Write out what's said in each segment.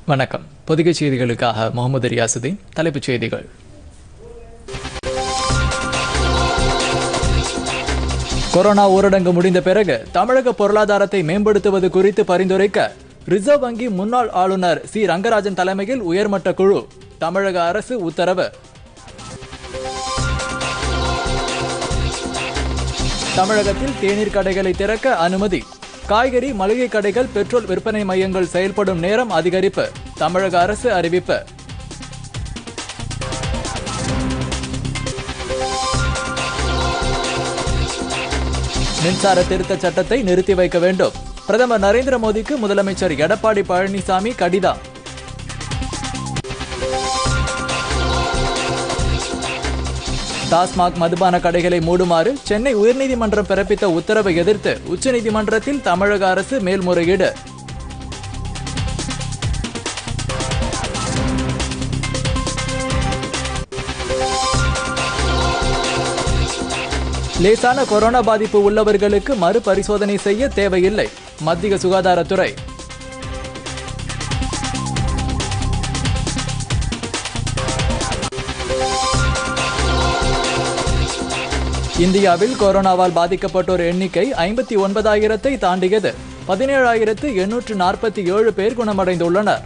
வணக்கம் பொதிகை செய்திகளுக்காக முகமது ரியாசுதீன் தலைப்புச் செய்திகள் கொரோனா ஊரடங்கு முடிந்த பிறகு தமிழக பொருளாதாரத்தை மேம்படுத்துவது குறித்து பரிந்துரைக்க ரிசர்வ் வங்கி முன்னாள் ஆளுநர் சி ரங்கராஜன் தலைமையில் உயர்மட்ட குழு தமிழக அரசு உத்தரவு தமிழகத்தில் தேநீர் கடைகளை திறக்க அனுமதி காய்கறி மளிகை கடைகள் பெட்ரோல் விற்பனை மையங்கள் செயல்படும் நேரம் அதிகரிப்பு தமிழக அரசு அறிவிப்பு மின்சார திருத்த சட்டத்தை நிறுத்தி வைக்க வேண்டும் பிரதமர் நரேந்திர மோடிக்கு முதலமைச்சர் எடப்பாடி பழனிசாமி கடிதம் டாஸ்மாக் மதுபான கடைகளை மூடுமாறு சென்னை உயர்நீதிமன்றம் பிறப்பித்த உத்தரவை எதிர்த்து உச்சநீதிமன்றத்தில் தமிழக அரசு மேல்முறையீடு லேசான கொரோனா பாதிப்பு உள்ளவர்களுக்கு மறுபரிசோதனை செய்ய தேவையில்லை மத்திய சுகாதாரத்துறை இந்தியாவில் கொரோனாவால் பாதிக்கப்பட்டோர் எண்ணிக்கை ஐம்பத்தி ஒன்பதாயிரத்தை தாண்டியது பதினேழாயிரத்து எண்ணூற்று நாற்பத்தி ஏழு பேர் குணமடைந்துள்ளனர்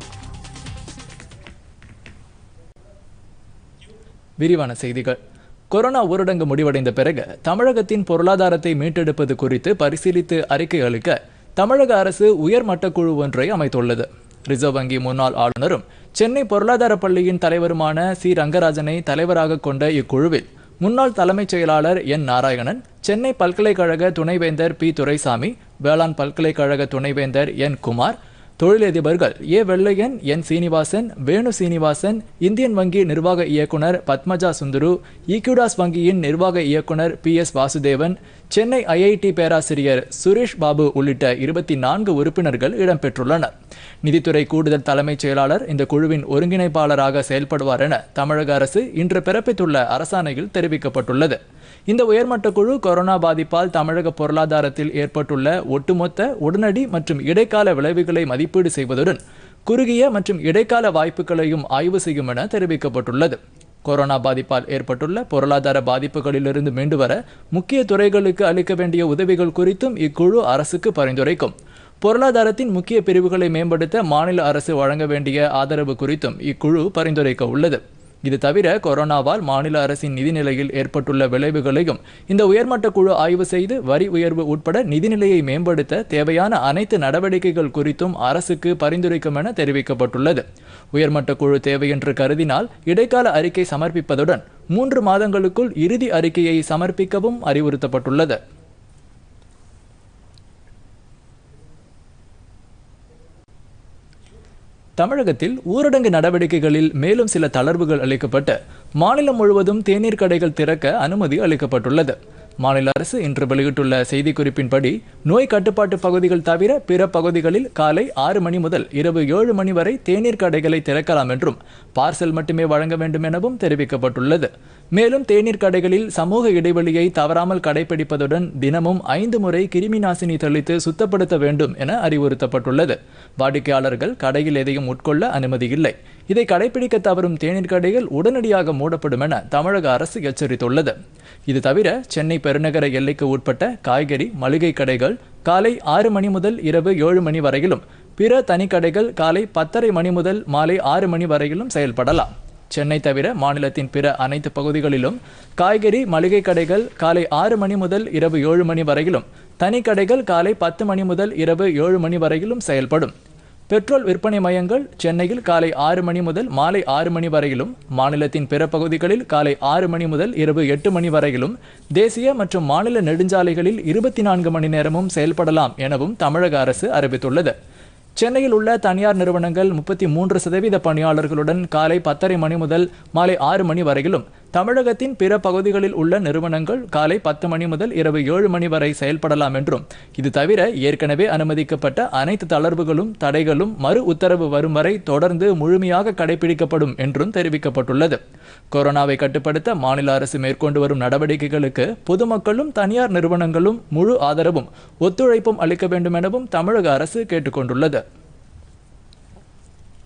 விரிவான செய்திகள் கொரோனா ஊரடங்கு முடிவடைந்த பிறகு தமிழகத்தின் பொருளாதாரத்தை மீட்டெடுப்பது குறித்து பரிசீலித்து அறிக்கை அளிக்க தமிழக அரசு உயர்மட்ட குழு ஒன்றை அமைத்துள்ளது ரிசர்வ் வங்கி முன்னாள் ஆளுநரும் சென்னை பொருளாதார பள்ளியின் தலைவருமான சி ரங்கராஜனை தலைவராக கொண்ட இக்குழுவில் முன்னாள் தலைமைச் செயலாளர் என் நாராயணன் சென்னை பல்கலைக்கழக துணைவேந்தர் பி துரைசாமி வேளாண் பல்கலைக்கழக துணைவேந்தர் என் குமார் தொழிலதிபர்கள் A Vellaiyan N Srinivasan Venu Srinivasan Indian வங்கி நிர்வாக இயக்குனர் பத்மஜா சுந்தரு ஈக்யூடாஸ் வங்கியின் நிர்வாக இயக்குனர் P S Vasudevan Chennai IIT பேராசிரியர் சுரேஷ் பாபு உள்ளிட்ட இருபத்தி நான்கு உறுப்பினர்கள் இடம்பெற்றுள்ளனர் நிதித்துறை கூடுதல் தலைமைச் செயலாளர் இந்த குழுவின் ஒருங்கிணைப்பாளராக செயல்படுவார் என தமிழக அரசு இன்று பிறப்பித்துள்ள அரசாணையில் தெரிவிக்கப்பட்டுள்ளது இந்த உயர்மட்ட குழு கொரோனா பாதிப்பால் தமிழக பொருளாதாரத்தில் ஏற்பட்டுள்ள ஒட்டுமொத்த உடனடி மற்றும் இடைக்கால விளைவுகளை மதிப்பீடு செய்வதுடன் குறுகிய மற்றும் இடைக்கால வாய்ப்புகளையும் ஆய்வு செய்யும் என தெரிவிக்கப்பட்டுள்ளது கொரோனா பாதிப்பால் ஏற்பட்டுள்ள பொருளாதார பாதிப்புகளிலிருந்து மீண்டு வர முக்கிய துறைகளுக்கு அளிக்க வேண்டிய உதவிகள் குறித்தும் இக்குழு அரசுக்கு பரிந்துரைக்கும் பொருளாதாரத்தின் முக்கிய பிரிவுகளை மேம்படுத்த மாநில அரசு வழங்க வேண்டிய ஆதரவு குறித்தும் இக்குழு பரிந்துரைக்க உள்ளது இது தவிர கொரோனாவால் மாநில அரசின் நிதிநிலையில் ஏற்பட்டுள்ள விளைவுகளையும் இந்த உயர்மட்ட குழு ஆய்வு செய்து வரி உயர்வு உட்பட நிதிநிலையை மேம்படுத்த தேவையான அனைத்து நடவடிக்கைகள் குறித்தும் அரசுக்கு பரிந்துரைக்கும் என தெரிவிக்கப்பட்டுள்ளது உயர்மட்ட குழு தேவையென்று கருதினால் இடைக்கால அறிக்கை சமர்ப்பிப்பதுடன் மூன்று மாதங்களுக்குள் இறுதி அறிக்கையை சமர்ப்பிக்கவும் அறிவுறுத்தப்பட்டுள்ளது தமிழகத்தில் ஊரடங்கு நடவடிக்கைகளில் மேலும் சில தளர்வுகள் அளிக்கப்பட்டு மாநிலம் முழுவதும் தேநீர் கடைகள் திறக்க அனுமதி அளிக்கப்பட்டுள்ளது மாநில அரசு இன்று வெளியிட்டுள்ள செய்திக்குறிப்பின்படி நோய் கட்டுப்பாட்டு பகுதிகள் தவிர பிற பகுதிகளில் காலை ஆறு மணி முதல் இரவு ஏழு மணி வரை தேநீர் கடைகளை திறக்கலாம் என்றும் பார்சல் மட்டுமே வழங்க வேண்டும் எனவும் தெரிவிக்கப்பட்டுள்ளது மேலும் தேநீர் கடைகளில் சமூக இடைவெளியை தவறாமல் கடைபிடிப்பதுடன் தினமும் ஐந்து முறை கிருமி நாசினி தெளித்து சுத்தப்படுத்த வேண்டும் என அறிவுறுத்தப்பட்டுள்ளது வாடிக்கையாளர்கள் கடையில் எதையும் உட்கொள்ள அனுமதி இல்லை இதை கடைபிடிக்க தவறும் தேநீர் கடைகள் உடனடியாக மூடப்படும் என தமிழக அரசு எச்சரித்துள்ளது இது தவிர சென்னை பெருநகர எல்லைக்கு உட்பட்ட காய்கறி மளிகை கடைகள் காலை ஆறு மணி முதல் இரவு ஏழு மணி வரையிலும் பிற தனி கடைகள் காலை பத்தரை மணி முதல் மாலை ஆறு மணி வரையிலும் செயல்படலாம் சென்னை தவிர மாநிலத்தின் பிற அனைத்து பகுதிகளிலும் காய்கறி மளிகை கடைகள் காலை ஆறு மணி முதல் இரவு ஏழு மணி வரையிலும் தனி கடைகள் காலை பத்து மணி முதல் இரவு ஏழு மணி வரையிலும் செயல்படும் பெட்ரோல் விற்பனை மையங்கள் சென்னையில் காலை ஆறு மணி முதல் மாலை ஆறு மணி வரையிலும் மாநிலத்தின் பிற பகுதிகளில் காலை ஆறு மணி முதல் இரவு எட்டு மணி வரையிலும் தேசிய மற்றும் மாநில நெடுஞ்சாலைகளில் இருபத்தி நான்கு மணி நேரமும் செயல்படலாம் எனவும் தமிழக அரசு அறிவித்துள்ளது சென்னையில் உள்ள தனியார் நிறுவனங்கள் முப்பத்தி மூன்று சதவீத பணியாளர்களுடன் காலை பத்தரை மணி முதல் மாலை ஆறு மணி வரையிலும் தமிழகத்தின் பிற பகுதிகளில் உள்ள நிறுவனங்கள் காலை பத்து மணி முதல் இரவு ஏழு மணி வரை செயல்படலாம் என்றும் இது தவிர ஏற்கனவே அனுமதிக்கப்பட்ட அனைத்து தளர்வுகளும் தடைகளும் மறு உத்தரவு வரும் வரை தொடர்ந்து முழுமையாக கடைபிடிக்கப்படும் என்றும் தெரிவிக்கப்பட்டுள்ளது கொரோனாவை கட்டுப்படுத்த மாநில அரசு மேற்கொண்டு வரும் நடவடிக்கைகளுக்கு பொதுமக்களும் தனியார் நிறுவனங்களும் முழு ஆதரவும் ஒத்துழைப்பும் அளிக்க வேண்டும் எனவும் தமிழக அரசு கேட்டுக்கொண்டுள்ளது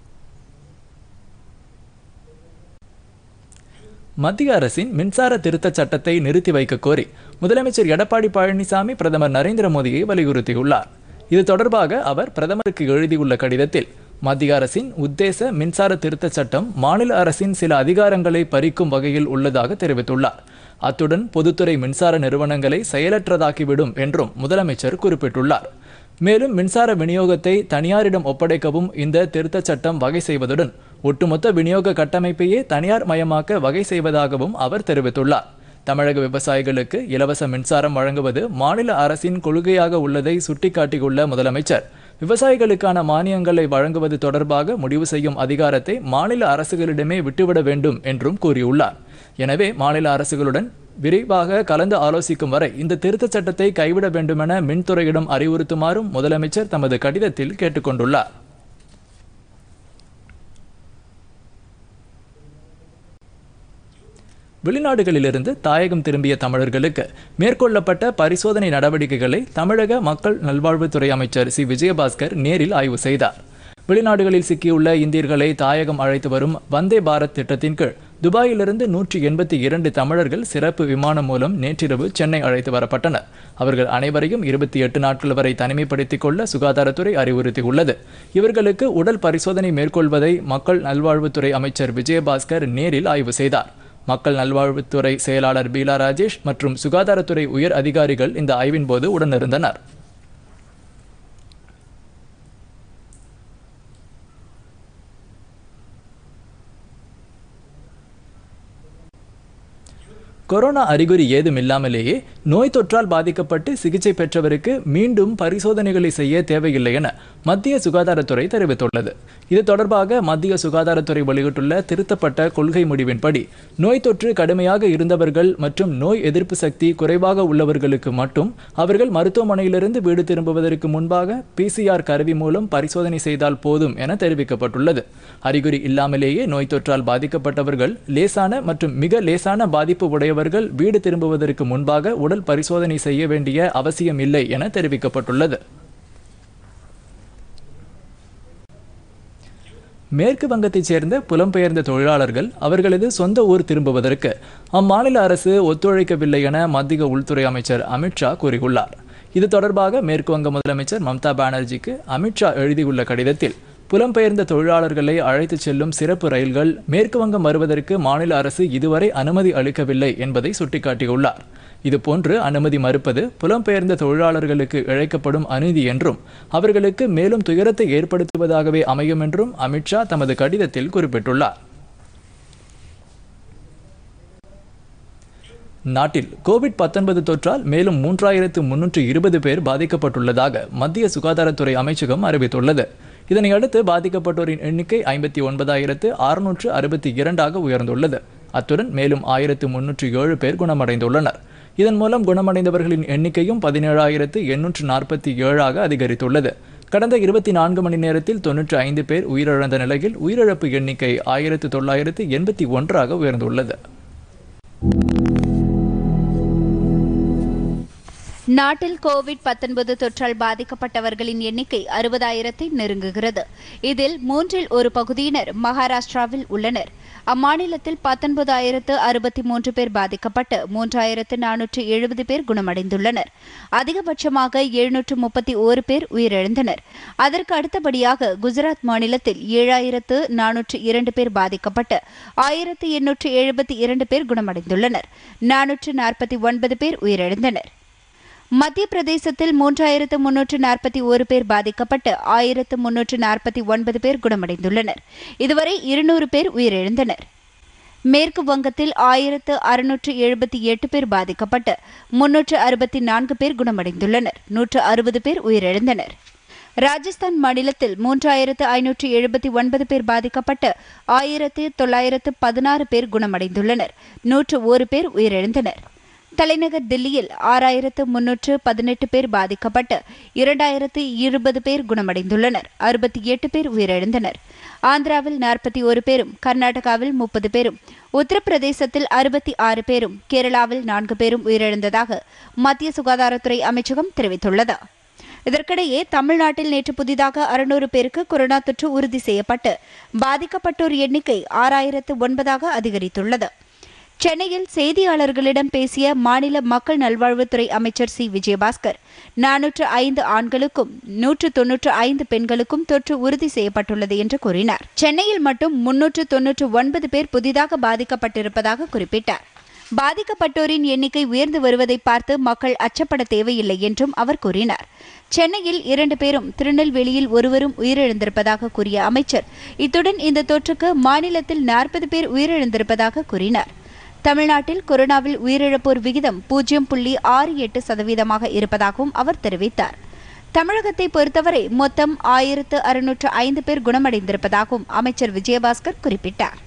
மத்திய அரசின் மின்சார திருத்தச் சட்டத்தை நிறுத்தி வைக்க கோரி முதலமைச்சர் எடப்பாடி பழனிசாமி பிரதமர் நரேந்திர மோடியை வலியுறுத்தியுள்ளார் இது தொடர்பாக அவர் பிரதமருக்கு எழுதியுள்ள கடிதத்தில் மத்திய அரசின் உத்தேச மின்சார திருத்தச் சட்டம் மாநில அரசின் சில அதிகாரங்களை பறிக்கும் வகையில் உள்ளதாக தெரிவித்துள்ளார் அத்துடன் பொதுத்துறை மின்சார நிறுவனங்களை செயலற்றதாக்கிவிடும் என்றும் முதலமைச்சர் குறிப்பிட்டுள்ளார் மேலும் மின்சார விநியோகத்தை தனியாரிடம் ஒப்படைக்கவும் இந்த திருத்தச் சட்டம் வகை செய்வதுடன் ஒட்டுமொத்த விநியோக கட்டமைப்பையே தனியார் மயமாக்க வகை செய்வதாகவும் அவர் தெரிவித்துள்ளார் தமிழக விவசாயிகளுக்கு இலவச மின்சாரம் வழங்குவது மாநில அரசின் கொள்கையாக உள்ளதை சுட்டிக்காட்டியுள்ள முதலமைச்சர் விவசாயிகளுக்கான மானியங்களை வழங்குவது தொடர்பாக முடிவு செய்யும் அதிகாரத்தை மாநில அரசுகளிடமே விட்டுவிட வேண்டும் என்றும் கூறியுள்ளார் எனவே மாநில அரசுகளுடன் விரைவாக கலந்து ஆலோசிக்கும் வரை இந்த திருத்தச் சட்டத்தை கைவிட வேண்டுமென மின்துறையிடம் அறிவுறுத்துமாறும் முதலமைச்சர் தமது கடிதத்தில் கேட்டுக்கொண்டுள்ளார் வெளிநாடுகளிலிருந்து தாயகம் திரும்பிய தமிழர்களுக்கு மேற்கொள்ளப்பட்ட பரிசோதனை நடவடிக்கைகளை தமிழக மக்கள் நல்வாழ்வுத்துறை அமைச்சர் சி விஜயபாஸ்கர் நேரில் ஆய்வு செய்தார் வெளிநாடுகளில் சிக்கியுள்ள இந்தியர்களை தாயகம் அழைத்து வரும் வந்தே பாரத் திட்டத்தின் கீழ் துபாயிலிருந்து நூற்றி எண்பத்தி இரண்டு தமிழர்கள் சிறப்பு விமானம் மூலம் நேற்றிரவு சென்னை அழைத்து வரப்பட்டனர் அவர்கள் அனைவரையும் இருபத்தி எட்டு நாட்கள் வரை தனிமைப்படுத்திக் கொள்ள சுகாதாரத்துறை அறிவுறுத்தியுள்ளது இவர்களுக்கு உடல் பரிசோதனை மேற்கொள்வதை மக்கள் நல்வாழ்வுத்துறை அமைச்சர் விஜயபாஸ்கர் நேரில் ஆய்வு செய்தார் மக்கள் நல்வாழ்வுத்துறை செயலாளர் பீலா ராஜேஷ் மற்றும் சுகாதாரத்துறை உயர் அதிகாரிகள் இந்த ஆய்வின் போது உடனிருந்தனர் கொரோனா அறிகுறி ஏதும் இல்லாமலேயே நோய் தொற்றால் பாதிக்கப்பட்டு சிகிச்சை பெற்றவருக்கு மீண்டும் பரிசோதனைகளை செய்ய தேவையில்லை என மத்திய சுகாதாரத்துறை தெரிவித்துள்ளது இது தொடர்பாக மத்திய சுகாதாரத்துறை வெளியிட்டுள்ள திருத்தப்பட்ட கொள்கை முடிவின்படி நோய் தொற்று கடுமையாக இருந்தவர்கள் மற்றும் நோய் எதிர்ப்பு சக்தி குறைவாக உள்ளவர்களுக்கு மட்டும் அவர்கள் மருத்துவமனையிலிருந்து வீடு திரும்புவதற்கு முன்பாக பிசிஆர் கருவி மூலம் பரிசோதனை செய்தால் போதும் என தெரிவிக்கப்பட்டுள்ளது அறிகுறி இல்லாமலேயே நோய் தொற்றால் பாதிக்கப்பட்டவர்கள் லேசான மற்றும் மிக லேசான பாதிப்பு உடையவர் அவர்கள் வீடு திரும்புவதற்கு முன்பாக உடல் பரிசோதனை செய்ய வேண்டிய அவசியம் இல்லை என தெரிவிக்கப்பட்டுள்ளது மேற்கு வங்கத்தைச் சேர்ந்த புலம்பெயர்ந்த தொழிலாளர்கள் அவர்களது சொந்த ஊர் திரும்புவதற்கு அம்மாநில அரசு ஒத்துழைக்கவில்லை என மத்திய உள்துறை அமைச்சர் அமித்ஷா கூறியுள்ளார் இது தொடர்பாக மேற்கு வங்க முதலமைச்சர் மம்தா பானர்ஜிக்கு அமித்ஷா எழுதியுள்ள கடிதத்தில் புலம்பெயர்ந்த தொழிலாளர்களை அழைத்துச் செல்லும் சிறப்பு ரயில்கள் மேற்கு வங்கம் வருவதற்கு மாநில அரசு இதுவரை அனுமதி அளிக்கவில்லை என்பதை சுட்டிக்காட்டியுள்ளார் இதுபோன்று அனுமதி மறுப்பது புலம்பெயர்ந்த தொழிலாளர்களுக்கு இழைக்கப்படும் அநீதி என்றும் அவர்களுக்கு மேலும் துயரத்தை ஏற்படுத்துவதாகவே அமையும் என்றும் அமித்ஷா தமது கடிதத்தில் குறிப்பிட்டுள்ளார் நாட்டில் கோவிட் பத்தொன்பது தொற்றால் மேலும் மூன்றாயிரத்து முன்னூற்று இருபது பேர் பாதிக்கப்பட்டுள்ளதாக மத்திய சுகாதாரத்துறை அமைச்சகம் அறிவித்துள்ளது இதனையடுத்து பாதிக்கப்பட்டோரின் எண்ணிக்கை ஐம்பத்தி ஒன்பதாயிரத்து அறுநூற்று அறுபத்தி இரண்டாக உயர்ந்துள்ளது அத்துடன் மேலும் ஆயிரத்து முன்னூற்று ஏழு பேர் குணமடைந்துள்ளனர் இதன் மூலம் குணமடைந்தவர்களின் எண்ணிக்கையும் பதினேழாயிரத்து எண்ணூற்று நாற்பத்தி ஏழாக அதிகரித்துள்ளது கடந்த இருபத்தி நான்கு மணி நேரத்தில் தொன்னூற்றி ஐந்து பேர் உயிரிழந்த நிலையில் உயிரிழப்பு எண்ணிக்கை ஆயிரத்து தொள்ளாயிரத்து எண்பத்தி ஒன்றாக உயர்ந்துள்ளது நாட்டில் கோவிட் பத்தொன்பது தொற்றால் பாதிக்கப்பட்டவர்களின் எண்ணிக்கை அறுபதாயிரத்தை நெருங்குகிறது இதில் மூன்றில் ஒரு பகுதியினர் மகாராஷ்டிராவில் உள்ளனர் அம்மாநிலத்தில் பத்தொன்பதாயிரத்து அறுபத்தி மூன்று பேர் பாதிக்கப்பட்டு மூன்றாயிரத்து நானூற்று எழுபது பேர் குணமடைந்துள்ளனர் அதிகபட்சமாக எழுநூற்று முப்பத்தி ஓரு பேர் உயிரிழந்தனர் அதற்கு அடுத்தபடியாக குஜராத் மாநிலத்தில் ஏழாயிரத்து நானூற்று இரண்டு பேர் பாதிக்கப்பட்டு ஆயிரத்து எண்ணூற்று எழுபத்தி இரண்டு பேர் குணமடைந்துள்ளனர் நானூற்று நாற்பத்தி ஒன்பது பேர் உயிரிழந்தனர் மத்திய பிரதேசத்தில் மூன்றாயிரத்து முன்னூற்று நாற்பத்தி ஒரு பேர் பாதிக்கப்பட்டு ஆயிரத்து முன்னூற்று நாற்பத்தி ஒன்பது பேர் குணமடைந்துள்ளனர் இதுவரை இருநூறு பேர் உயிரிழந்தனர் மேற்கு வங்கத்தில் ஆயிரத்து அறுநூற்று எழுபத்தி எட்டு பேர் பாதிக்கப்பட்டு முன்னூற்று அறுபத்தி நான்கு பேர் குணமடைந்துள்ளனர் நூற்று அறுபது பேர் உயிரிழந்தனர் ராஜஸ்தான் மாநிலத்தில் மூன்றாயிரத்து ஐநூற்று எழுபத்தி ஒன்பது பேர் பாதிக்கப்பட்டு ஆயிரத்து தொள்ளாயிரத்து பதினாறு பேர் குணமடைந்துள்ளனர் நூற்று ஒரு பேர் உயிரிழந்தனர் தலைநகர் தில்லியில் ஆறாயிரத்து முன்னூற்று பதினெட்டு பேர் பாதிக்கப்பட்டு இரண்டாயிரத்து இருபது பேர் குணமடைந்துள்ளனர் அறுபத்தி எட்டு பேர் உயிரிழந்தனர் ஆந்திராவில் நாற்பத்தி ஒரு பேரும் கர்நாடகாவில் முப்பது பேரும் உத்தரப்பிரதேசத்தில் அறுபத்தி ஆறு பேரும் கேரளாவில் நான்கு பேரும் உயிரிழந்ததாக மத்திய சுகாதாரத்துறை அமைச்சகம் தெரிவித்துள்ளது இதற்கிடையே தமிழ்நாட்டில் நேற்று புதிதாக அறுநூறு பேருக்கு கொரோனா தொற்று உறுதி செய்யப்பட்டு பாதிக்கப்பட்டோர் எண்ணிக்கை ஆறாயிரத்து ஒன்பதாக அதிகரித்துள்ளது சென்னையில் செய்தியாளர்களிடம் பேசிய மாநில மக்கள் நல்வாழ்வுத்துறை அமைச்சர் சி விஜயபாஸ்கர் நானூற்று ஐந்து ஆண்களுக்கும் நூற்று தொன்னூற்று ஐந்து பெண்களுக்கும் தொற்று உறுதி செய்யப்பட்டுள்ளது என்று கூறினார் சென்னையில் மட்டும் முன்னூற்று தொன்னூற்று ஒன்பது பேர் புதிதாக பாதிக்கப்பட்டிருப்பதாக குறிப்பிட்டார் பாதிக்கப்பட்டோரின் எண்ணிக்கை உயர்ந்து வருவதை பார்த்து மக்கள் அச்சப்பட தேவையில்லை என்றும் அவர் கூறினார் சென்னையில் இரண்டு பேரும் திருநெல்வேலியில் ஒருவரும் உயிரிழந்திருப்பதாக கூறிய அமைச்சர் இத்துடன் இந்த தொற்றுக்கு மாநிலத்தில் நாற்பது பேர் உயிரிழந்திருப்பதாக கூறினார் தமிழ்நாட்டில் கொரோனாவில் உயிரிழப்போர் விகிதம் பூஜ்ஜியம் புள்ளி ஆறு எட்டு சதவீதமாக இருப்பதாகவும் அவர் தெரிவித்தார் தமிழகத்தை பொறுத்தவரை மொத்தம் ஆயிரத்து அறுநூற்று ஐந்து பேர் குணமடைந்திருப்பதாகவும் அமைச்சர் விஜயபாஸ்கர் குறிப்பிட்டார்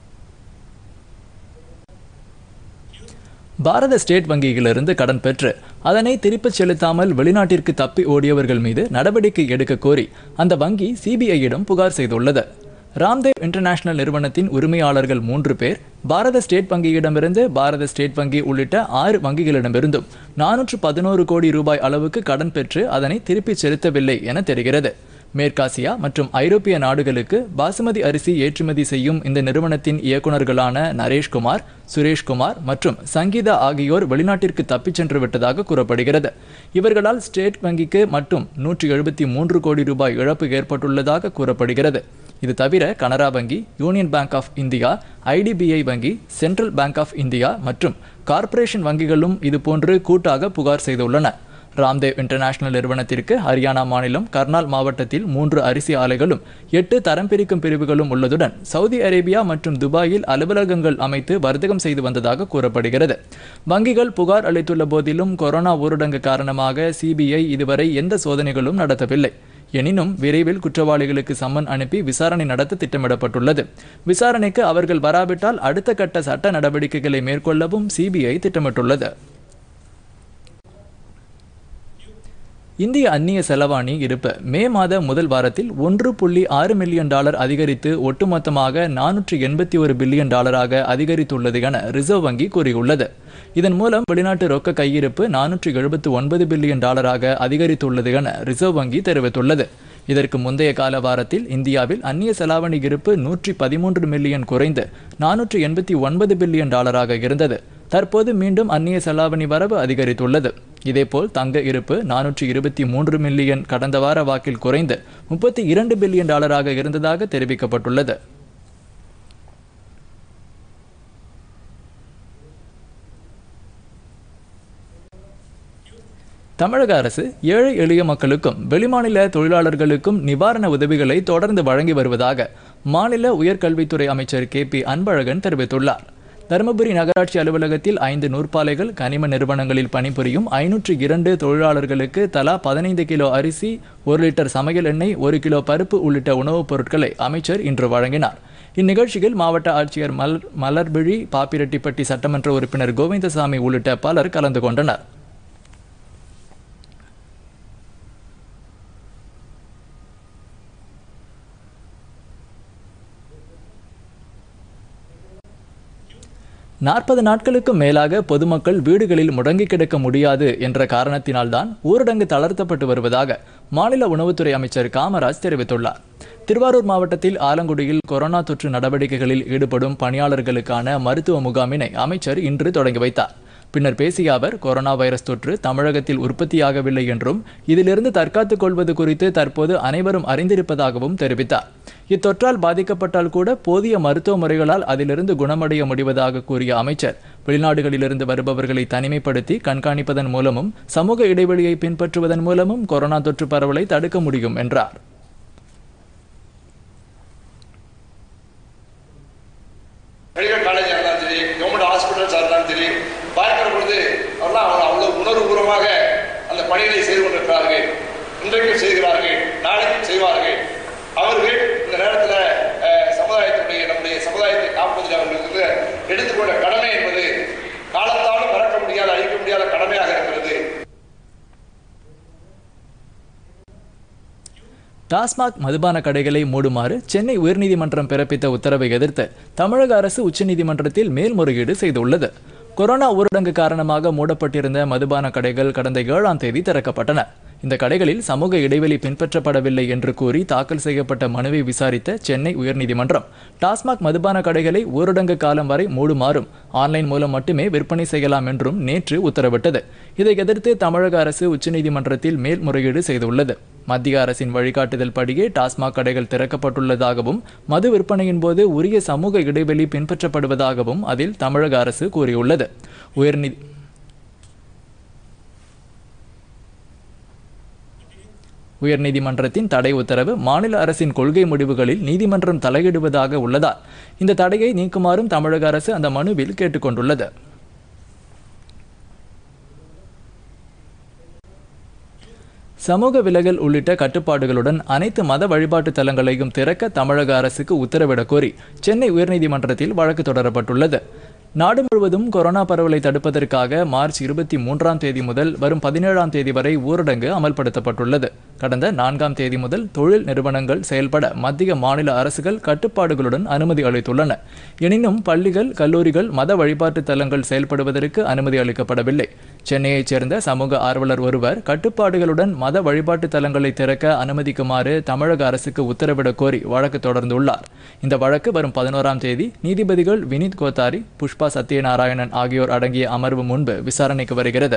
பாரத ஸ்டேட் வங்கியிலிருந்து கடன் பெற்று அதனை திருப்பிச் செலுத்தாமல் வெளிநாட்டிற்கு தப்பி ஓடியவர்கள் மீது நடவடிக்கை எடுக்க கோரி அந்த வங்கி சிபிஐயிடம் புகார் செய்துள்ளது ராம்தேவ் இன்டர்நேஷனல் நிறுவனத்தின் உரிமையாளர்கள் மூன்று பேர் பாரத ஸ்டேட் வங்கியிடமிருந்து பாரத ஸ்டேட் வங்கி உள்ளிட்ட ஆறு வங்கிகளிடமிருந்தும் நானூற்று பதினோரு கோடி ரூபாய் அளவுக்கு கடன் பெற்று அதனை திருப்பிச் செலுத்தவில்லை என தெரிகிறது மேற்காசியா மற்றும் ஐரோப்பிய நாடுகளுக்கு பாசுமதி அரிசி ஏற்றுமதி செய்யும் இந்த நிறுவனத்தின் இயக்குநர்களான நரேஷ்குமார் சுரேஷ்குமார் மற்றும் சங்கீதா ஆகியோர் வெளிநாட்டிற்கு தப்பிச் சென்று விட்டதாக கூறப்படுகிறது இவர்களால் ஸ்டேட் வங்கிக்கு மட்டும் நூற்றி எழுபத்தி மூன்று கோடி ரூபாய் இழப்பு ஏற்பட்டுள்ளதாக கூறப்படுகிறது இது தவிர கனரா வங்கி union bank of India IDBI வங்கி சென்ட்ரல் பேங்க் ஆஃப் இந்தியா மற்றும் கார்ப்பரேஷன் வங்கிகளும் இதுபோன்று கூட்டாக புகார் செய்துள்ளன ராம்தேவ் இன்டர்நேஷனல் நிறுவனத்திற்கு ஹரியானா மாநிலம் கர்னால் மாவட்டத்தில் மூன்று அரிசி ஆலைகளும் எட்டு தரம் பிரிக்கும் பிரிவுகளும் உள்ளதுடன் சவுதி அரேபியா மற்றும் துபாயில் அலுவலகங்கள் அமைத்து வர்த்தகம் செய்து வந்ததாக கூறப்படுகிறது வங்கிகள் புகார் அளித்துள்ள போதிலும் கொரோனா ஊரடங்கு காரணமாக சிபிஐ இதுவரை எந்த சோதனைகளும் நடத்தவில்லை எனினும் விரைவில் குற்றவாளிகளுக்கு சம்மன் அனுப்பி விசாரணை நடத்த திட்டமிடப்பட்டுள்ளது விசாரணைக்கு அவர்கள் வராவிட்டால் அடுத்த கட்ட சட்ட நடவடிக்கைகளை மேற்கொள்ளவும் சிபிஐ திட்டமிட்டுள்ளது இந்திய அந்நிய செலவாணி இருப்பு மே மாத முதல் வாரத்தில் ஒன்று புள்ளி ஆறு மில்லியன் டாலர் அதிகரித்து ஒட்டுமொத்தமாக நானூற்று எண்பத்தி ஒரு பில்லியன் டாலராக அதிகரித்துள்ளது என ரிசர்வ் வங்கி கூறியுள்ளது இதன் மூலம் வெளிநாட்டு ரொக்க கையிருப்பு நானூற்று எழுபத்து ஒன்பது பில்லியன் டாலராக அதிகரித்துள்ளது என ரிசர்வ் வங்கி தெரிவித்துள்ளது இதற்கு முந்தைய கால வாரத்தில் இந்தியாவில் அந்நிய செலாவணி இருப்பு நூற்றி பதிமூன்று மில்லியன் குறைந்து நானூற்று எண்பத்தி ஒன்பது பில்லியன் டாலராக இருந்தது தற்போது மீண்டும் அந்நிய செலாவணி வரவு அதிகரித்துள்ளது இதேபோல் தங்க இருப்பு நானூற்றி இருபத்தி மூன்று மில்லியன் கடந்த வார வாக்கில் குறைந்து முப்பத்தி இரண்டு பில்லியன் டாலராக இருந்ததாக தெரிவிக்கப்பட்டுள்ளது தமிழக அரசு ஏழை எளிய மக்களுக்கும் வெளிமாநில தொழிலாளர்களுக்கும் நிவாரண உதவிகளை தொடர்ந்து வழங்கி வருவதாக மாநில உயர்கல்வித்துறை அமைச்சர் கே பி அன்பழகன் தெரிவித்துள்ளார் தருமபுரி நகராட்சி அலுவலகத்தில் ஐந்து நூற்பாலைகள் கனிம நிறுவனங்களில் பணிபுரியும் ஐநூற்று இரண்டு தொழிலாளர்களுக்கு தலா பதினைந்து கிலோ அரிசி ஒரு லிட்டர் சமையல் எண்ணெய் ஒரு கிலோ பருப்பு உள்ளிட்ட உணவுப் பொருட்களை அமைச்சர் இன்று வழங்கினார் இந்நிகழ்ச்சியில் மாவட்ட ஆட்சியர் மல் மலர்விழி பாப்பிரெட்டிப்பட்டி சட்டமன்ற உறுப்பினர் கோவிந்தசாமி உள்ளிட்ட பலர் கலந்து கொண்டனர் நாற்பது நாட்களுக்கும் மேலாக பொதுமக்கள் வீடுகளில் முடங்கி கிடக்க முடியாது என்ற காரணத்தினால்தான் ஊரடங்கு தளர்த்தப்பட்டு வருவதாக மாநில உணவுத்துறை அமைச்சர் காமராஜ் தெரிவித்துள்ளார் திருவாரூர் மாவட்டத்தில் ஆலங்குடியில் கொரோனா தொற்று நடவடிக்கைகளில் ஈடுபடும் பணியாளர்களுக்கான மருத்துவ முகாமினை அமைச்சர் இன்று தொடங்கி வைத்தார் பின்னர் பேசிய அவர் கொரோனா வைரஸ் தொற்று தமிழகத்தில் உற்பத்தியாகவில்லை என்றும் இதிலிருந்து தற்காத்துக் கொள்வது குறித்து தற்போது அனைவரும் அறிந்திருப்பதாகவும் தெரிவித்தார் இத்தொற்றால் பாதிக்கப்பட்டால் கூட போதிய மருத்துவ முறைகளால் அதிலிருந்து குணமடைய முடிவதாக கூறிய அமைச்சர் வெளிநாடுகளிலிருந்து வருபவர்களை தனிமைப்படுத்தி கண்காணிப்பதன் மூலமும் சமூக இடைவெளியை பின்பற்றுவதன் மூலமும் கொரோனா தொற்று பரவலை தடுக்க முடியும் என்றார் மெடிக்கல் காலேஜாக இருந்தாலும் சரி கவர்மெண்ட் ஹாஸ்பிட்டல்ஸாக இருந்தாலும் சரி பார்க்கிற பொழுது அவர்லாம் அவர் அவ்வளோ உணர்வுபூர்வமாக அந்த பணிகளை செய்து கொண்டிருக்கிறார்கள் இன்றைக்கும் செய்கிறார்கள் நாளைக்கும் செய்வார்கள் அவர்கள் இந்த நேரத்தில் அஹ், சமுதாயத்தினுடைய நம்முடைய சமுதாயத்தை காப்பதில் அவர்களுக்கு எடுத்துக்கொண்ட கடமை என்பது காலத்தாலும் மறக்க முடியாத அழிக்க முடியாத கடமையாக இருக்கிறது டாஸ்மாக் மதுபான கடைகளை மூடுமாறு சென்னை உயர்நீதிமன்றம் பிறப்பித்த உத்தரவை எதிர்த்து தமிழக அரசு உச்சநீதிமன்றத்தில் மேல்முறையீடு செய்துள்ளது கொரோனா ஊரடங்கு காரணமாக மூடப்பட்டிருந்த மதுபான கடைகள் கடந்த ஏழாம் தேதி திறக்கப்பட்டன இந்த கடைகளில் சமூக இடைவெளி பின்பற்றப்படவில்லை என்று கூறி தாக்கல் செய்யப்பட்ட மனுவை விசாரித்த சென்னை உயர்நீதிமன்றம் டாஸ்மாக் மதுபான கடைகளை ஊரடங்கு காலம் வரை மூடுமாறும் ஆன்லைன் மூலம் மட்டுமே விற்பனை செய்யலாம் என்றும் நேற்று உத்தரவிட்டது இதை எதிர்த்து தமிழக அரசு உச்சநீதிமன்றத்தில் மேல்முறையீடு செய்துள்ளது மத்திய அரசின் வழிகாட்டுதல் படியே டாஸ்மாக் கடைகள் திறக்கப்பட்டுள்ளதாகவும் மது விற்பனையின் போது உரிய சமூக இடைவெளி பின்பற்றப்படுவதாகவும் அதில் தமிழக அரசு கூறியுள்ளது உயர்நீதி உயர்நீதிமன்றத்தின் தடை உத்தரவு மாநில அரசின் கொள்கை முடிவுகளில் நீதிமன்றம் தலையிடுவதாக உள்ளதால் இந்த தடையை நீக்குமாறும் தமிழக அரசு அந்த மனுவில் கேட்டுக்கொண்டுள்ளது சமூக விலகல் உள்ளிட்ட கட்டுப்பாடுகளுடன் அனைத்து மத வழிபாட்டு தலங்களையும் திறக்க தமிழக அரசுக்கு உத்தரவிடக் கோரி சென்னை உயர்நீதிமன்றத்தில் வழக்கு தொடரப்பட்டுள்ளது நாடு முழுவதும் கொரோனா பரவலை தடுப்பதற்காக மார்ச் இருபத்தி மூன்றாம் தேதி முதல் வரும் பதினேழாம் தேதி வரை ஊரடங்கு அமல்படுத்தப்பட்டுள்ளது கடந்த நான்காம் தேதி முதல் தொழில் நிறுவனங்கள் செயல்பட மத்திய மாநில அரசுகள் கட்டுப்பாடுகளுடன் அனுமதி அளித்துள்ளன எனினும் பள்ளிகள் கல்லூரிகள் மத வழிபாட்டு தலங்கள் செயல்படுவதற்கு அனுமதி அளிக்கப்படவில்லை சென்னையைச் சேர்ந்த சமூக ஆர்வலர் ஒருவர் கட்டுப்பாடுகளுடன் மத வழிபாட்டு தலங்களை திறக்க அனுமதிக்குமாறு தமிழக அரசுக்கு உத்தரவிடக் கோரி வழக்கு தொடர்ந்துள்ளார் இந்த வழக்கு வரும் பதினோராம் தேதி நீதிபதிகள் வினித் கோத்தாரி புஷ்பா சத்யநாராயணன் ஆகியோர் அடங்கிய அமர்வு முன்பு விசாரணைக்கு வருகிறது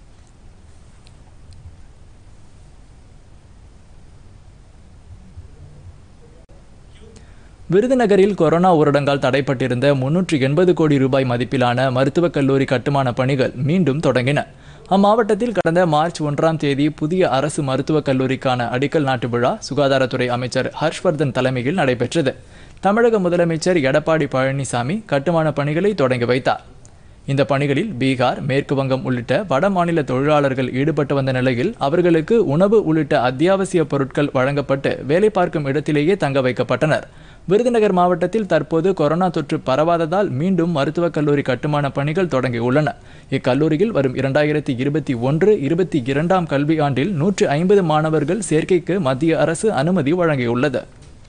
விருதுநகரில் கொரோனா ஊரடங்கால் தடைப்பட்டிருந்த முன்னூற்றி எண்பது கோடி ரூபாய் மதிப்பிலான மருத்துவக் கல்லூரி கட்டுமான பணிகள் மீண்டும் தொடங்கின அம்மாவட்டத்தில் கடந்த மார்ச் ஒன்றாம் தேதி புதிய அரசு மருத்துவக் கல்லூரிக்கான அடிக்கல் நாட்டு விழா சுகாதாரத்துறை அமைச்சர் ஹர்ஷ்வர்தன் தலைமையில் நடைபெற்றது தமிழக முதலமைச்சர் எடப்பாடி பழனிசாமி கட்டுமான பணிகளை தொடங்கி வைத்தார் இந்த பணிகளில் பீகார் மேற்கு வங்கம் உள்ளிட்ட வட மாநில தொழிலாளர்கள் ஈடுபட்டு வந்த நிலையில் அவர்களுக்கு உணவு உள்ளிட்ட அத்தியாவசிய பொருட்கள் வழங்கப்பட்டு வேலை பார்க்கும் இடத்திலேயே தங்க வைக்கப்பட்டனர் விருதுநகர் மாவட்டத்தில் தற்போது கொரோனா தொற்று பரவாததால் மீண்டும் மருத்துவக் கல்லூரி கட்டுமான பணிகள் தொடங்கியுள்ளன இக்கல்லூரியில் வரும் இரண்டாயிரத்தி இருபத்தி ஒன்று இருபத்தி இரண்டாம் கல்வி ஆண்டில் நூற்று ஐம்பது மாணவர்கள் சேர்க்கைக்கு மத்திய அரசு அனுமதி வழங்கியுள்ளது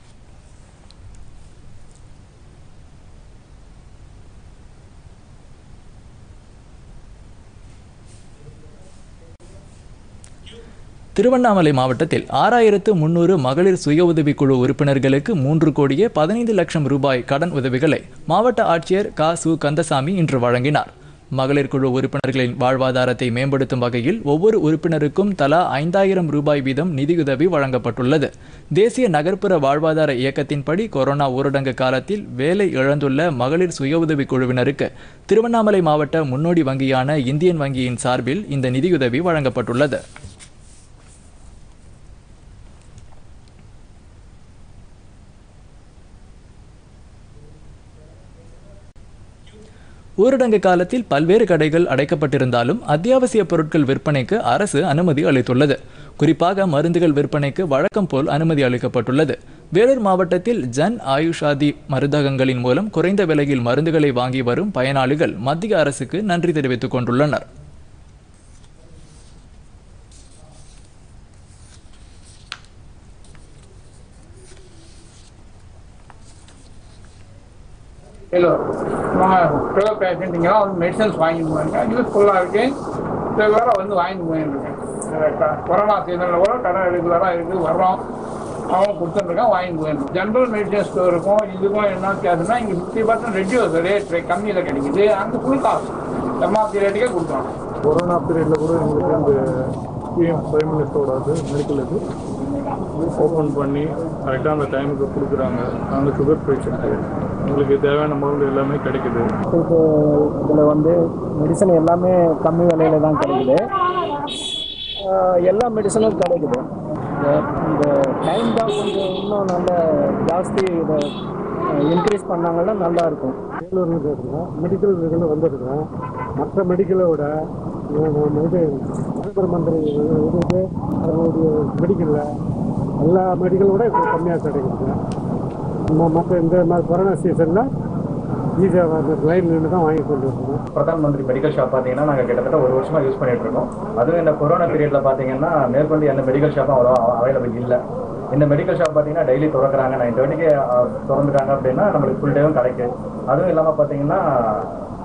திருவண்ணாமலை மாவட்டத்தில் ஆறாயிரத்து முன்னூறு மகளிர் சுய உதவிக்குழு உறுப்பினர்களுக்கு மூன்று கோடியே பதினைந்து லட்சம் ரூபாய் கடன் உதவிகளை மாவட்ட ஆட்சியர் க சு கந்தசாமி இன்று வழங்கினார் மகளிர் குழு உறுப்பினர்களின் வாழ்வாதாரத்தை மேம்படுத்தும் வகையில் ஒவ்வொரு உறுப்பினருக்கும் தலா ஐந்தாயிரம் ரூபாய் வீதம் நிதியுதவி வழங்கப்பட்டுள்ளது தேசிய நகர்ப்புற வாழ்வாதார இயக்கத்தின்படி கொரோனா ஊரடங்கு காலத்தில் வேலை இழந்துள்ள மகளிர் சுய உதவி குழுவினருக்கு திருவண்ணாமலை மாவட்ட முன்னோடி வங்கியான இந்தியன் வங்கியின் சார்பில் இந்த நிதியுதவி வழங்கப்பட்டுள்ளது ஊரடங்கு காலத்தில் பல்வேறு கடைகள் அடைக்கப்பட்டிருந்தாலும் அத்தியாவசிய பொருட்கள் விற்பனைக்கு அரசு அனுமதி அளித்துள்ளது குறிப்பாக மருந்துகள் விற்பனைக்கு வழக்கம் போல் அனுமதி அளிக்கப்பட்டுள்ளது வேலூர் மாவட்டத்தில் ஜன் ஆயுஷாதி மருந்தகங்களின் மூலம் குறைந்த விலையில் மருந்துகளை வாங்கி வரும் பயனாளிகள் மத்திய அரசுக்கு நன்றி தெரிவித்துக் கொண்டுள்ளனர் இல்லை நம்ம சுகர் பேஷண்ட்டுங்கெல்லாம் வந்து மெடிசன்ஸ் வாங்கிட்டு போயிருங்க யூஸ்ஃபுல்லாக இருக்கு ரெகுலராக வந்து வாங்கிட்டு போயிருக்கேன் கொரோனா சீசனில் கூட கடை ரெகுலராக இருக்குது வர்றோம் அவங்க கொடுத்துருக்கேன் வாங்கிட்டு போயிருக்கோம் ஜென்ரல் மெடிசன் ஸ்டோருக்கும் இதுக்கும் என்ன வித்தியாசம்னா இங்கே ஃபிஃப்டி பர்சன்ட் ரெடியூஸ் ரேட் கம்மியில் கிடைக்குது அங்கே ஃபுல் காசு எம்ஆர்பி ரேட்டுக்கே கொடுத்தோம் கொரோனா பீரியடில் கூட எங்களுக்கு இந்த பிஎம் பிரைம் மினிஸ்டரோட இது மெடிக்கல் இது ஓப்பன் பண்ணி கரெக்டாக அந்த டைமுக்கு கொடுக்குறாங்க நாங்கள் சுகர் பேஷண்ட்டு உங்களுக்கு தேவையான மருந்து எல்லாமே கிடைக்குது இப்போ இதில் வந்து மெடிசன் எல்லாமே கம்மி விலையில தான் கிடைக்குது ஆஹ் எல்லா மெடிசனும் கிடைக்குது இந்த- இந்த டைம் தான் கொஞ்சம் இன்னும் நல்ல ஜாஸ்தி இதை இன்க்ரீஸ் பண்ணாங்கன்னா நல்லா இருக்கும் வேலூர்னு கேட்டுருக்கோம் மெடிக்கல் இதுன்னு வந்திருக்கோம் மற்ற மெடிக்கலை விட நம்ம இது பிரதமர் மந்திரி இது இது அதனுடைய மெடிக்கலில் எல்லா மெடிக்கலை விட இப்போ கம்மியாக கிடைக்குது நம்ம மற்ற இந்த மாதிரி கொரோனா சீசனில் ஈஸியாக லைன் நின்று தான் வாங்கி கொண்டு இருக்கோம் பிரதான் மந்திரி மெடிக்கல் ஷாப் பார்த்தீங்கன்னா நாங்கள் கிட்டத்தட்ட ஒரு வருஷமா யூஸ் பண்ணிட்டு இருக்கோம் அதுவும் இந்த கொரோனா பீரியட்ல பார்த்தீங்கன்னா மேற்கொண்டு எந்த மெடிக்கல் ஷாப்பும் அவ்வளோ அவைலபிள் இல்லை இந்த மெடிக்கல் ஷாப் பார்த்தீங்கன்னா டெய்லி திறக்கிறாங்க நைன் தேர்ட்டிக்கு திறந்துட்டாங்க அப்படின்னா நம்மளுக்கு ஃபுல் டேவும் கிடைக்கும் அதுவும் இல்லாமல் பார்த்தீங்கன்னா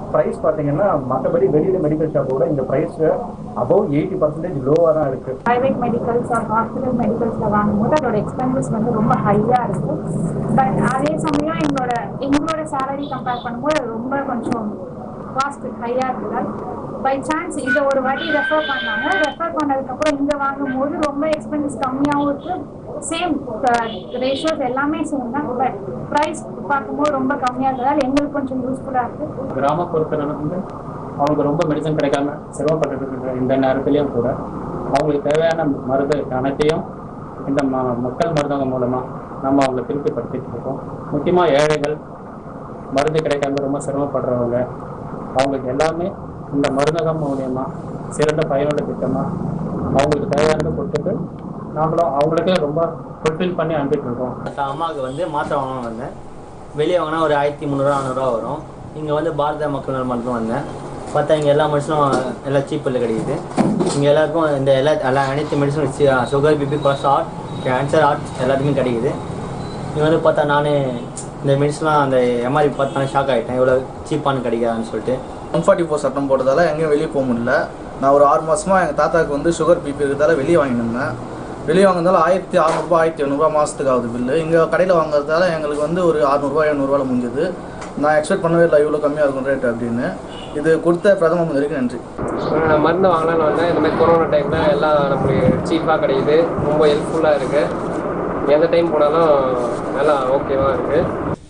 ப்ரைஸ் பார்த்தீங்கன்னா மற்றபடி வெளியில மெடிக்கல் ஷாப்போட இந்த ப்ரைஸ் அபவ் எயிட்டி பர்சன்டேஜ் லோவாக தான் இருக்கு ப்ரைவேட் மெடிக்கல்ஸ் ஆர் ஹாஸ்பிட்டல் மெடிக்கல்ஸில் வாங்கும்போது அதோட எக்ஸ்பென்சஸ் வந்து ரொம்ப ஹையாக இருக்கும் பட் அதே சமயம் எங்களோட எங்களோட சேலரி கம்பேர் பண்ணும்போது அது ரொம்ப கொஞ்சம் காஸ்ட் ஹையாக இருக்குதால் பை சான்ஸ் இதை ஒரு வாட்டி ரெஃபர் பண்ணாங்க ரெஃபர் பண்ணதுக்கப்புறம் இங்கே வாங்கும்போது ரொம்ப எக்ஸ்பென்சஸ் கம்மியாகவும் இருக்குது சேம் ரேஷியோஸ் எல்லாமே சேம் தான் பட் ப்ரைஸ் பார்க்கும்போது ரொம்ப கம்மியாக இருக்கிறதால எங்களுக்கு கொஞ்சம் யூஸ்ஃபுல்லாக இருக்குது கிராமப்புறத்தில் வந்து அவங்களுக்கு ரொம்ப மெடிசன் கிடைக்காம சிரமப்பட்டு இருக்கிற இந்த நேரத்துலையும் கூட அவங்களுக்கு தேவையான மருந்து அனைத்தையும் இந்த ம மக்கள் மருந்தகம் மூலமாக நம்ம அவங்களை திருப்திப்படுத்திட்டு இருக்கோம் முக்கியமாக ஏழைகள் மருந்து கிடைக்காம ரொம்ப சிரமப்படுறவங்க அவங்களுக்கு எல்லாமே இந்த மருந்தகம் மூலியமா சிறந்த பயனுள்ள திட்டமாக அவங்களுக்கு தேவையானதை கொடுத்துட்டு நாமளும் அவங்களுக்கே ரொம்ப ஃபுல்ஃபில் பண்ணி அனுப்பிட்டு இருக்கோம் அம்மாவுக்கு வந்து மாத்திரை வாங்கணும் வந்தேன் வெளியே வாங்கினா ஒரு ஆயிரத்தி முந்நூறுவா நானூறுரூவா வரும் இங்கே வந்து பாரத மக்கள் நல மருத்துவம் வந்தேன் பார்த்தா இங்கே எல்லா மெடிசனும் எல்லாம் சீப்பில் கிடைக்குது இங்கே எல்லாருக்கும் இந்த எல்லா எல்லா அனைத்து மெடிசனும் sugar BP cholesterol cancer heart எல்லாத்துக்குமே கிடைக்குது இங்கே வந்து பார்த்தா நான் இந்த மெடிசன்லாம் அந்த எம்ஆர்பி பார்த்து நான் ஷாக் ஆகிட்டேன் இவ்வளோ சீப்பானு கிடைக்காதுன்னு சொல்லிட்டு ஒன் ஃபார்ட்டி ஃபோர் சட்டம் போட்டதால எங்கேயும் வெளியே போக முடியல நான் ஒரு ஆறு மாதமாக எங்கள் தாத்தாவுக்கு வந்து சுகர் பிபி இருக்கிறதால வெளியே வாங்கிட்டு இருந்தேன் வெளியே வாங்குறதால ஆயிரத்தி அறநூறுபா ஆயிரத்தி எழுநூறுபா மாதத்துக்கு ஆகுது பில்லு இங்கே கடையில் வாங்குறதால எங்களுக்கு வந்து ஒரு அறநூறுபா எழுநூறுவால முடிஞ்சது நான் எக்ஸ்பெக்ட் பண்ணவே இல்லை இவ்வளோ கம்மியாக இருக்கும் ரேட் அப்படின்னு இது கொடுத்த பிரதம மந்திரிக்கு நன்றி நான் மருந்து வாங்கலாம்னு வந்தேன் இந்த மாதிரி கொரோனா டைமில் எல்லாம் நம்மளுக்கு சீப்பாக கிடைக்குது ரொம்ப ஹெல்ப்ஃபுல்லாக இருக்குது எந்த டைம் போனாலும் நல்லா ஓகேவாக இருக்குது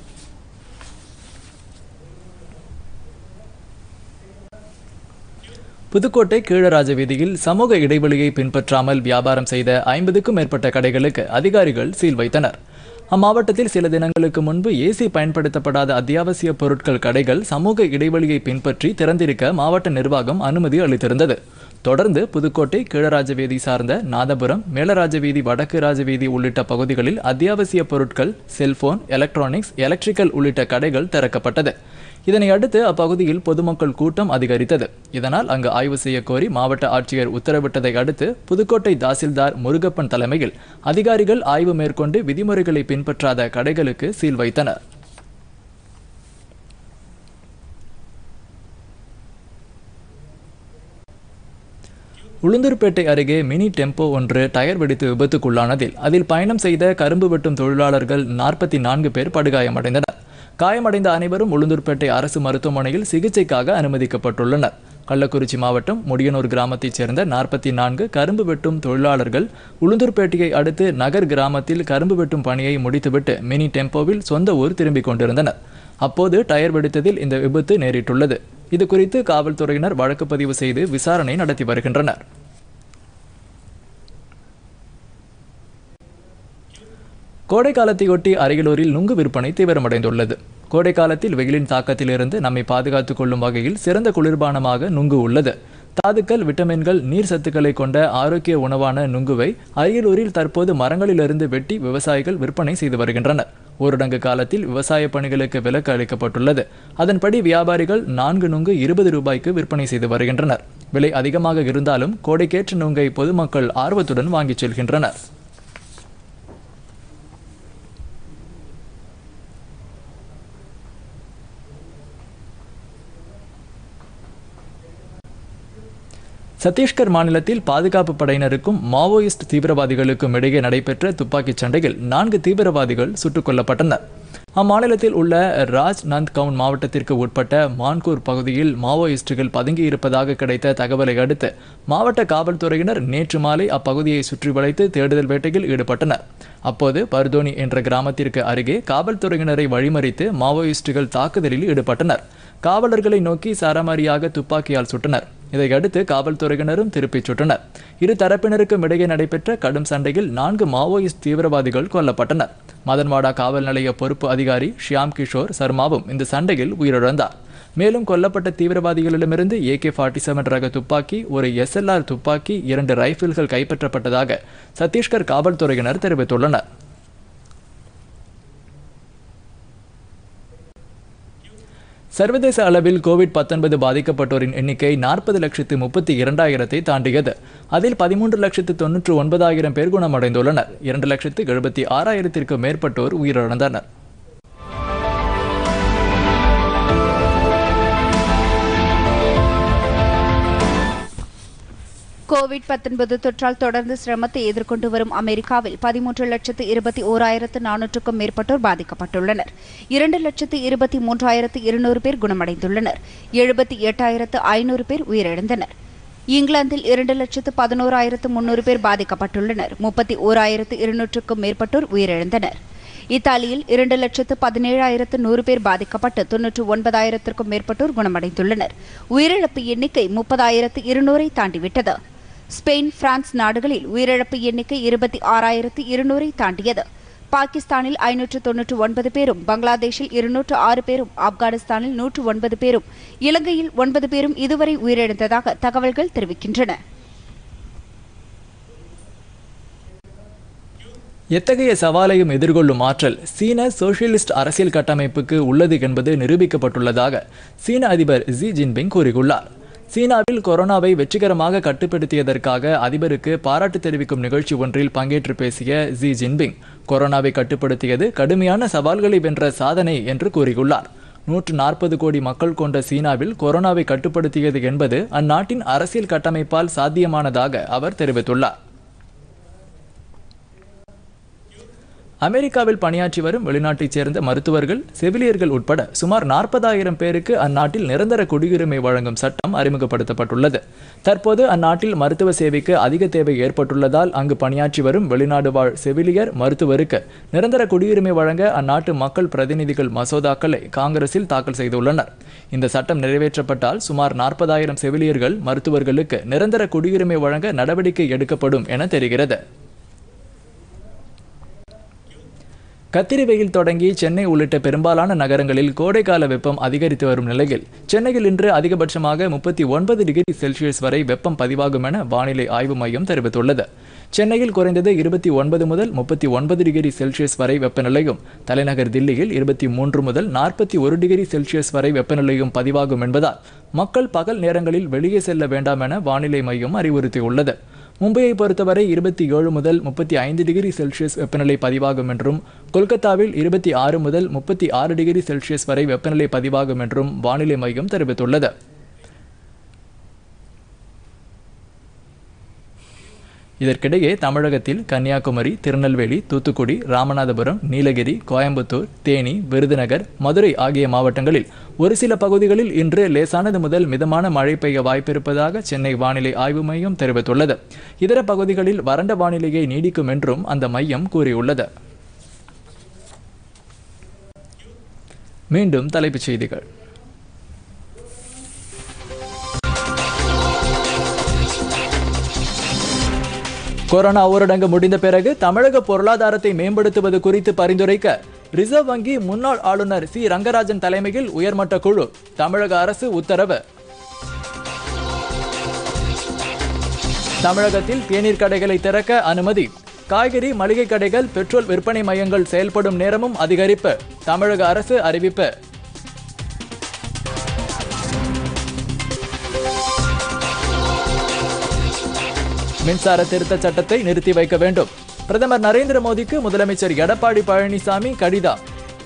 புதுக்கோட்டை கீழராஜ வீதியில் சமூக இடைவெளியை பின்பற்றாமல் வியாபாரம் செய்த ஐம்பதுக்கும் மேற்பட்ட கடைகளுக்கு அதிகாரிகள் சீல் வைத்தனர் அம்மாவட்டத்தில் சில தினங்களுக்கு முன்பு ஏசி பயன்படுத்தப்படாத அத்தியாவசிய பொருட்கள் கடைகள் சமூக இடைவெளியை பின்பற்றி திறந்திருக்க மாவட்ட நிர்வாகம் அனுமதி அளித்திருந்தது தொடர்ந்து புதுக்கோட்டை கீழராஜவீதி சார்ந்த நாதபுரம் மேலராஜவீதி வடக்கு ராஜவீதி உள்ளிட்ட பகுதிகளில் அத்தியாவசிய பொருட்கள் செல்போன் எலக்ட்ரானிக்ஸ் எலக்ட்ரிக்கல் உள்ளிட்ட கடைகள் திறக்கப்பட்டது இதனை அடுத்து அப்பகுதியில் பொதுமக்கள் கூட்டம் அதிகரித்தது இதனால் அங்கு ஆய்வு செய்ய கோரி மாவட்ட ஆட்சியர் உத்தரவிட்டதை அடுத்து புதுக்கோட்டை தாசில்தார் முருகப்பன் தலைமையில் அதிகாரிகள் ஆய்வு மேற்கொண்டு விதிமுறைகளை பின்பற்றாத கடைகளுக்கு சீல் வைத்தனர் உளுந்தூர்பேட்டை அருகே மினி டெம்போ ஒன்று டயர் வெடித்து விபத்துக்குள்ளானதில் அதில் பயணம் செய்த கரும்பு வெட்டும் தொழிலாளர்கள் நாற்பத்தி நான்கு பேர் படுகாயமடைந்தனர் காயமடைந்த அனைவரும் உளுந்தூர்பேட்டை அரசு மருத்துவமனையில் சிகிச்சைக்காக அனுமதிக்கப்பட்டுள்ளனர் கள்ளக்குறிச்சி மாவட்டம் முடியனூர் கிராமத்தைச் சேர்ந்த நாற்பத்தி நான்கு கரும்பு வெட்டும் தொழிலாளர்கள் உளுந்தூர்பேட்டையை அடுத்து நகர் கிராமத்தில் கரும்பு வெட்டும் பணியை முடித்துவிட்டு மினி டெம்போவில் சொந்த ஊர் திரும்பிக் கொண்டிருந்தனர் அப்போது டயர் வெடித்ததில் இந்த விபத்து நேரிட்டுள்ளது இது குறித்து காவல்துறையினர் வழக்கு பதிவு செய்து விசாரணை நடத்தி வருகின்றனர் கோடை காலத்தையொட்டி அரியலூரில் நுங்கு விற்பனை தீவிரமடைந்துள்ளது கோடை காலத்தில் வெயிலின் தாக்கத்திலிருந்து நம்மை பாதுகாத்துக் கொள்ளும் வகையில் சிறந்த குளிர்பானமாக நுங்கு உள்ளது தாதுக்கள் விட்டமின்கள் நீர் சத்துக்களை கொண்ட ஆரோக்கிய உணவான நுங்குவை அரியலூரில் தற்போது மரங்களிலிருந்து வெட்டி விவசாயிகள் விற்பனை செய்து வருகின்றனர் ஊரடங்கு காலத்தில் விவசாய பணிகளுக்கு விலக்கு அளிக்கப்பட்டுள்ளது அதன்படி வியாபாரிகள் நான்கு நுங்கு இருபது ரூபாய்க்கு விற்பனை செய்து வருகின்றனர் விலை அதிகமாக இருந்தாலும் கோடைக்கேற்ற நுங்கை பொதுமக்கள் ஆர்வத்துடன் வாங்கிச் செல்கின்றனர் சத்தீஸ்கர் மாநிலத்தில் பாதுகாப்பு படையினருக்கும் மாவோயிஸ்ட் தீவிரவாதிகளுக்கும் இடையே நடைபெற்ற துப்பாக்கிச் சண்டையில் நான்கு தீவிரவாதிகள் சுட்டுக் கொல்லப்பட்டனர் அம்மாநிலத்தில் உள்ள ராஜ் நந்த்கவுன் மாவட்டத்திற்கு உட்பட்ட மான்கூர் பகுதியில் மாவோயிஸ்டுகள் பதுங்கியிருப்பதாக கிடைத்த தகவலை அடுத்து மாவட்ட காவல்துறையினர் நேற்று மாலை அப்பகுதியை சுற்றி வளைத்து தேடுதல் வேட்டையில் ஈடுபட்டனர் அப்போது பர்தோனி என்ற கிராமத்திற்கு அருகே காவல்துறையினரை வழிமறித்து மாவோயிஸ்டுகள் தாக்குதலில் ஈடுபட்டனர் காவலர்களை நோக்கி சரமாரியாக துப்பாக்கியால் சுட்டனர் இதையடுத்து காவல்துறையினரும் திருப்பிச் சுட்டனர் இரு தரப்பினருக்கும் இடையே நடைபெற்ற கடும் சண்டையில் நான்கு மாவோயிஸ்ட் தீவிரவாதிகள் கொல்லப்பட்டனர் மதன்வாடா காவல் நிலைய பொறுப்பு அதிகாரி ஷியாம் கிஷோர் சர்மாவும் இந்த சண்டையில் உயிரிழந்தார் மேலும் கொல்லப்பட்ட தீவிரவாதிகளிடமிருந்து ஏகே ஃபார்ட்டி செவன் ரக துப்பாக்கி ஒரு எஸ்எல்ஆர் துப்பாக்கி இரண்டு ரைபிள்கள் கைப்பற்றப்பட்டதாக சத்தீஸ்கர் காவல்துறையினர் தெரிவித்துள்ளனர் சர்வதேச அளவில் கோவிட் பத்தொன்பது பாதிக்கப்பட்டோரின் எண்ணிக்கை நாற்பது லட்சத்து முப்பத்தி இரண்டாயிரத்தை தாண்டியது அதில் பதிமூன்று லட்சத்து தொன்னூற்று ஒன்பதாயிரம் பேர் குணமடைந்துள்ளனர் இரண்டு லட்சத்து எழுபத்தி ஆறாயிரத்திற்கும் மேற்பட்டோர் உயிரிழந்தனர் கோவிட் 19 தொற்றால் தொடர்ந்து சிரமத்தை எதிர்கொண்டு வரும் அமெரிக்காவில் பதிமூன்று லட்சத்து இருபத்தி ஓராயிரத்து நானூற்றுக்கும் மேற்பட்டோர் பாதிக்கப்பட்டுள்ளனர் இரண்டு லட்சத்து இருபத்தி மூன்றாயிரத்து இருநூறு பேர் குணமடைந்துள்ளனர் எழுபத்தி எட்டாயிரத்து ஐநூறு பேர் உயிரிழந்தனர் இங்கிலாந்தில் இரண்டு லட்சத்து பதினோராயிரத்து முன்னூறு பேர் பாதிக்கப்பட்டுள்ளனர் முப்பத்தி ஓராயிரத்து இருநூற்றுக்கும் மேற்பட்டோர் உயிரிழந்தனர் இத்தாலியில் இரண்டு லட்சத்து பதினேழாயிரத்து நூறு பேர் பாதிக்கப்பட்டு தொன்னூற்று ஒன்பதாயிரத்திற்கும் மேற்பட்டோர் குணமடைந்துள்ளனர் உயிரிழப்பு எண்ணிக்கை முப்பதாயிரத்து இருநூறை தாண்டிவிட்டது ஸ்பெயின் பிரான்ஸ் நாடுகளில் உயிரிழப்பு எண்ணிக்கை இருபத்தி ஆறாயிரத்து இருநூறை தாண்டியது பாகிஸ்தானில் ஐநூற்று தொன்னூற்று ஒன்பது பேரும் பங்களாதேஷில் இருநூற்று ஆறு பேரும் ஆப்கானிஸ்தானில் நூற்று ஒன்பது பேரும் இலங்கையில் ஒன்பது பேரும் இதுவரை உயிரிழந்ததாக தகவல்கள் தெரிவிக்கின்றன எத்தகைய சவாலையும் எதிர்கொள்ளும் ஆற்றல் சீன சோசியலிஸ்ட் அரசியல் கட்டமைப்புக்கு உள்ளது என்பது நிரூபிக்கப்பட்டுள்ளதாக சீன அதிபர் ஜி ஜின்பிங் கூறியுள்ளார் சீனாவில் கொரோனாவை வெற்றிகரமாக கட்டுப்படுத்தியதற்காக அதிபருக்கு பாராட்டு தெரிவிக்கும் நிகழ்ச்சி ஒன்றில் பங்கேற்று பேசிய ஜி ஜின்பிங் கொரோனாவை கட்டுப்படுத்தியது கடுமையான சவால்களை வென்ற சாதனை என்று கூறியுள்ளார் நூற்று நாற்பது கோடி மக்கள் கொண்ட சீனாவில் கொரோனாவை கட்டுப்படுத்தியது என்பது அந்நாட்டின் அரசியல் கட்டமைப்பால் சாத்தியமானதாக அவர் தெரிவித்துள்ளார் அமெரிக்காவில் பணியாற்றி வரும் வெளிநாட்டைச் சேர்ந்த மருத்துவர்கள் செவிலியர்கள் உட்பட சுமார் நாற்பதாயிரம் பேருக்கு அந்நாட்டில் நிரந்தர குடியுரிமை வழங்கும் சட்டம் அறிமுகப்படுத்தப்பட்டுள்ளது தற்போது அந்நாட்டில் மருத்துவ சேவைக்கு அதிக தேவை ஏற்பட்டுள்ளதால் அங்கு பணியாற்றி வரும் வெளிநாடு வாழ் செவிலியர் மருத்துவருக்கு நிரந்தர குடியுரிமை வழங்க அந்நாட்டு மக்கள் பிரதிநிதிகள் மசோதாக்களை காங்கிரஸில் தாக்கல் செய்துள்ளனர் இந்த சட்டம் நிறைவேற்றப்பட்டால் சுமார் நாற்பதாயிரம் செவிலியர்கள் மருத்துவர்களுக்கு நிரந்தர குடியுரிமை வழங்க நடவடிக்கை எடுக்கப்படும் என தெரிகிறது கத்திரி வெயில் தொடங்கி சென்னை உள்ளிட்ட பெரும்பாலான நகரங்களில் கோடைக்கால வெப்பம் அதிகரித்து வரும் நிலையில் சென்னையில் இன்று அதிகபட்சமாக முப்பத்தி ஒன்பது டிகிரி செல்சியஸ் வரை வெப்பம் பதிவாகும் என வானிலை ஆய்வு மையம் தெரிவித்துள்ளது சென்னையில் குறைந்தது இருபத்தி ஒன்பது முதல் முப்பத்தி ஒன்பது டிகிரி செல்சியஸ் வரை வெப்பநிலையும் தலைநகர் தில்லியில் இருபத்தி மூன்று முதல் நாற்பத்தி ஒரு டிகிரி செல்சியஸ் வரை வெப்பநிலையும் பதிவாகும் என்பதால் மக்கள் பகல் நேரங்களில் வெளியே செல்ல வேண்டாம் என வானிலை மையம் அறிவுறுத்தியுள்ளது மும்பையை பொறுத்தவரை இருபத்தி ஏழு முதல் முப்பத்தி ஐந்து டிகிரி செல்சியஸ் வெப்பநிலை பதிவாகும் என்றும் கொல்கத்தாவில் இருபத்தி ஆறு முதல் முப்பத்தி ஆறு டிகிரி செல்சியஸ் வரை வெப்பநிலை பதிவாகும் என்றும் வானிலை மையம் தெரிவித்துள்ளது இதற்கிடையே தமிழகத்தில் கன்னியாகுமரி திருநெல்வேலி தூத்துக்குடி ராமநாதபுரம் நீலகிரி கோயம்புத்தூர் தேனி விருதுநகர் மதுரை ஆகிய மாவட்டங்களில் ஒரு சில பகுதிகளில் இன்று லேசானது முதல் மிதமான மழை பெய்ய வாய்ப்பிருப்பதாக சென்னை வானிலை ஆய்வு மையம் தெரிவித்துள்ளது இதர பகுதிகளில் வறண்ட வானிலையை நீடிக்கும் என்றும் அந்த மையம் கூறியுள்ளது மீண்டும் தலைப்புச் செய்திகள் கொரோனா ஊரடங்கு முடிந்த பிறகு தமிழக பொருளாதாரத்தை மேம்படுத்துவது குறித்து பரிந்துரைக்க ரிசர்வ் வங்கி முன்னாள் ஆளுநர் சி ரங்கராஜன் தலைமையில் உயர்மட்ட குழு தமிழக அரசு உத்தரவு தமிழகத்தில் தேநீர் கடைகளை திறக்க அனுமதி காய்கறி மளிகை கடைகள் பெட்ரோல் விற்பனை மையங்கள் செயல்படும் நேரமும் அதிகரிப்பு தமிழக அரசு அறிவிப்பு மின்சார திருத்த சட்டத்தை நிறுத்தி வைக்க வேண்டும் பிரதமர் நரேந்திர மோடிக்கு முதலமைச்சர் எடப்பாடி பழனிசாமி கடிதம்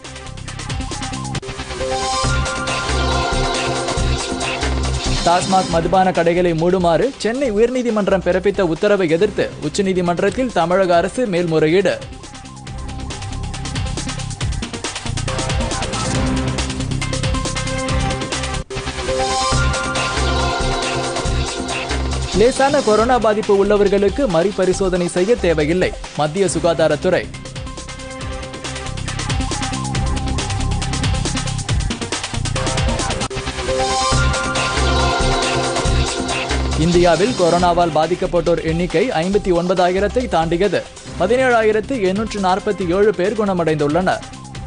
டாஸ்மாக் மதுபான கடைகளை மூடுமாறு சென்னை உயர்நீதிமன்றம் பிறப்பித்த உத்தரவை எதிர்த்து உச்சநீதிமன்றத்தில் தமிழக அரசு மேல்முறையீடு லேசான கொரோனா பாதிப்பு உள்ளவர்களுக்கு மறுபரிசோதனை செய்ய தேவையில்லை மத்திய சுகாதாரத்துறை இந்தியாவில் கொரோனாவால் பாதிக்கப்பட்டோர் எண்ணிக்கை ஐம்பத்தி ஒன்பதாயிரத்தை தாண்டியது பதினேழாயிரத்து எண்ணூற்று நாற்பத்தி ஏழு பேர் குணமடைந்துள்ளனர்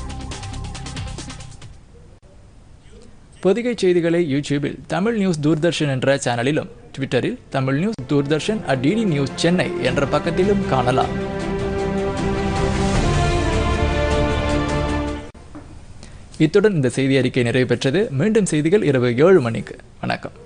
பொதிகை செய்திகளை யூடியூபில் தமிழ் நியூஸ் தூர்தர்ஷன் என்ற சேனலிலும் ட்விட்டரில் Tamil news Doordarshan at DD news Chennai என்ற பக்கத்திலும் காணலாம் இத்துடன் இந்த செய்தி அறிக்கை நிறைவு பெற்றது மீண்டும் செய்திகள் இரவு ஏழு மணிக்கு வணக்கம்